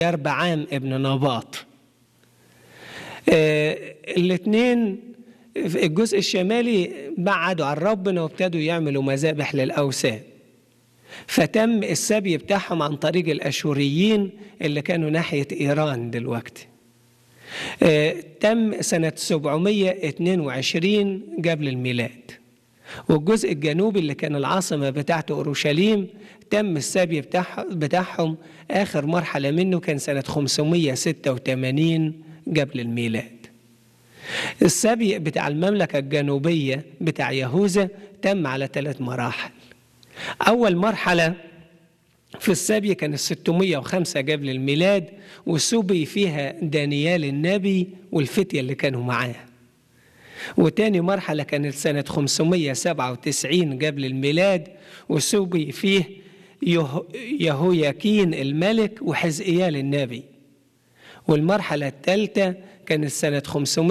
يربعام ابن نباط آه الاثنين في الجزء الشمالي بعدوا عن ربنا وابتدوا يعملوا مذابح للأوثان فتم السبي بتاعهم عن طريق الأشوريين اللي كانوا ناحية إيران دلوقتي آه تم سنة 722 قبل الميلاد والجزء الجنوبي اللي كان العاصمة بتاعته أورشليم تم السبي بتاع بتاعهم آخر مرحلة منه كان سنة 586 قبل الميلاد السبي بتاع المملكة الجنوبية بتاع يهوذا تم على ثلاث مراحل أول مرحلة في السبي كانت 605 قبل الميلاد وسبي فيها دانيال النبي والفتية اللي كانوا معاه وتاني مرحلة كانت سنة 597 قبل الميلاد وسبي فيه يهوياكين الملك وحزقيال النبي والمرحلة الثالثة كانت سنة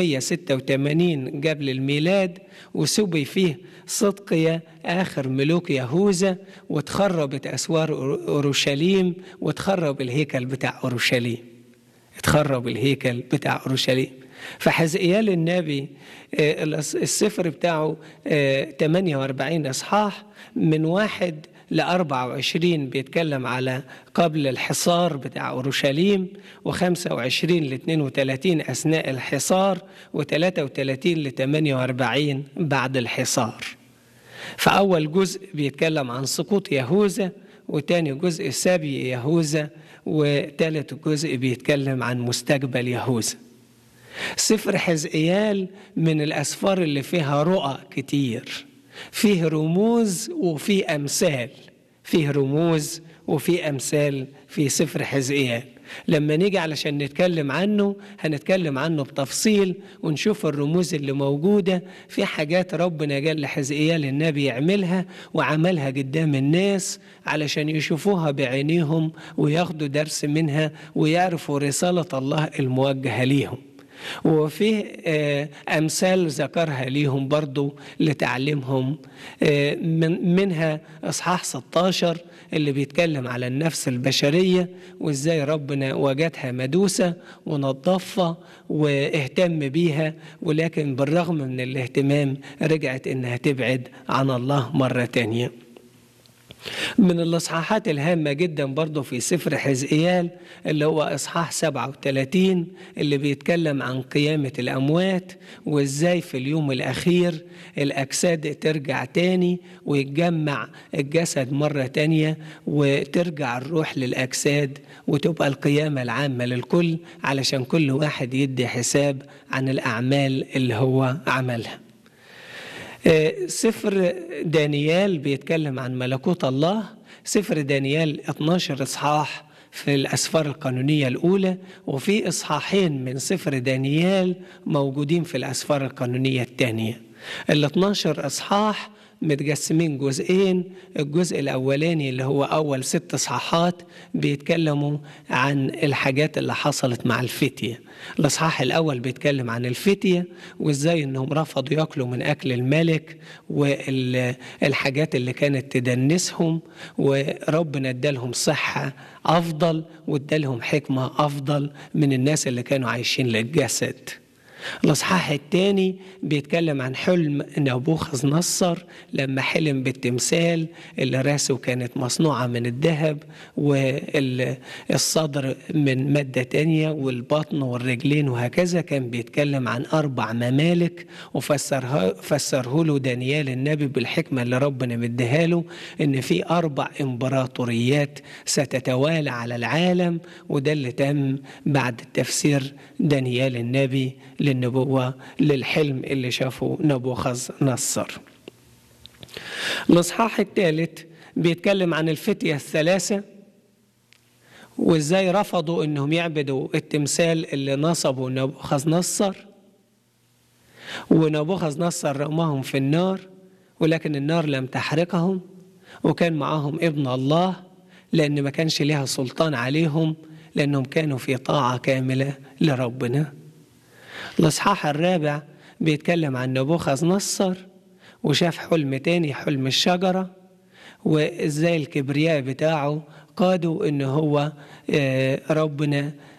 586 قبل الميلاد وسبي فيه صدقية آخر ملوك يهوذا وتخربت أسوار أورشليم وتخرب الهيكل بتاع أورشليم اتخرب الهيكل بتاع أورشليم فحزقيال النبي السفر بتاعه 48 إصحاح من واحد ل 24 بيتكلم على قبل الحصار بتاع أورشليم و25 ل 32 أثناء الحصار و33 ل 48 بعد الحصار فأول جزء بيتكلم عن سقوط يهوذا وتاني جزء سبي يهوذا وتالت جزء بيتكلم عن مستقبل يهوذا سفر حزقيال من الأسفار اللي فيها رؤى كتير فيه رموز وفيه أمثال فيه رموز وفيه أمثال في سفر حزقيال لما نيجي علشان نتكلم عنه هنتكلم عنه بتفصيل ونشوف الرموز اللي موجودة في حاجات ربنا قال لحزقيال النبي يعملها وعملها قدام الناس علشان يشوفوها بعينيهم وياخدوا درس منها ويعرفوا رسالة الله الموجهة ليهم وفيه أمثال ذكرها ليهم برضو لتعليمهم من منها إصحاح 16 اللي بيتكلم على النفس البشرية وإزاي ربنا وجدها مدوسة ونظفها واهتم بيها ولكن بالرغم من الاهتمام رجعت إنها تبعد عن الله مرة تانية من الإصحاحات الهامة جدا برضو في سفر حزقيال اللي هو إصحاح 37 اللي بيتكلم عن قيامة الأموات وإزاي في اليوم الأخير الأجساد ترجع تاني ويتجمع الجسد مرة تانية وترجع الروح للأجساد وتبقى القيامة العامة للكل علشان كل واحد يدي حساب عن الأعمال اللي هو عملها سفر دانيال بيتكلم عن ملكوت الله سفر دانيال 12 إصحاح في الأسفار القانونية الأولى وفي إصحاحين من سفر دانيال موجودين في الأسفار القانونية الثانية ال 12 إصحاح متقسمين جزئين الجزء الأولاني اللي هو أول ست إصحاحات بيتكلموا عن الحاجات اللي حصلت مع الفتية الإصحاح الأول بيتكلم عن الفتية وإزاي إنهم رفضوا ياكلوا من أكل الملك والحاجات اللي كانت تدنسهم وربنا ادالهم صحة أفضل وادالهم حكمة أفضل من الناس اللي كانوا عايشين للجسد الإصحاح الثاني بيتكلم عن حلم نبوخذ نصر لما حلم بالتمثال اللي راسه كانت مصنوعة من الذهب والصدر من مادة تانية والبطن والرجلين وهكذا كان بيتكلم عن أربع ممالك وفسرها فسره له دانيال النبي بالحكمة اللي ربنا مديها له إن في أربع إمبراطوريات ستتوالى على العالم وده اللي تم بعد تفسير دانيال النبي للنبوة للحلم اللي شافه نبوخذ نصر الإصحاح الثالث بيتكلم عن الفتية الثلاثة وإزاي رفضوا إنهم يعبدوا التمثال اللي نصبه نبوخذ نصر ونبوخذ نصر رماهم في النار ولكن النار لم تحرقهم وكان معاهم ابن الله لأن ما كانش لها سلطان عليهم لأنهم كانوا في طاعة كاملة لربنا الإصحاح الرابع بيتكلم عن نبوخذ نصر وشاف حلم تاني حلم الشجرة وإزاي الكبرياء بتاعه قادوا ان هو ربنا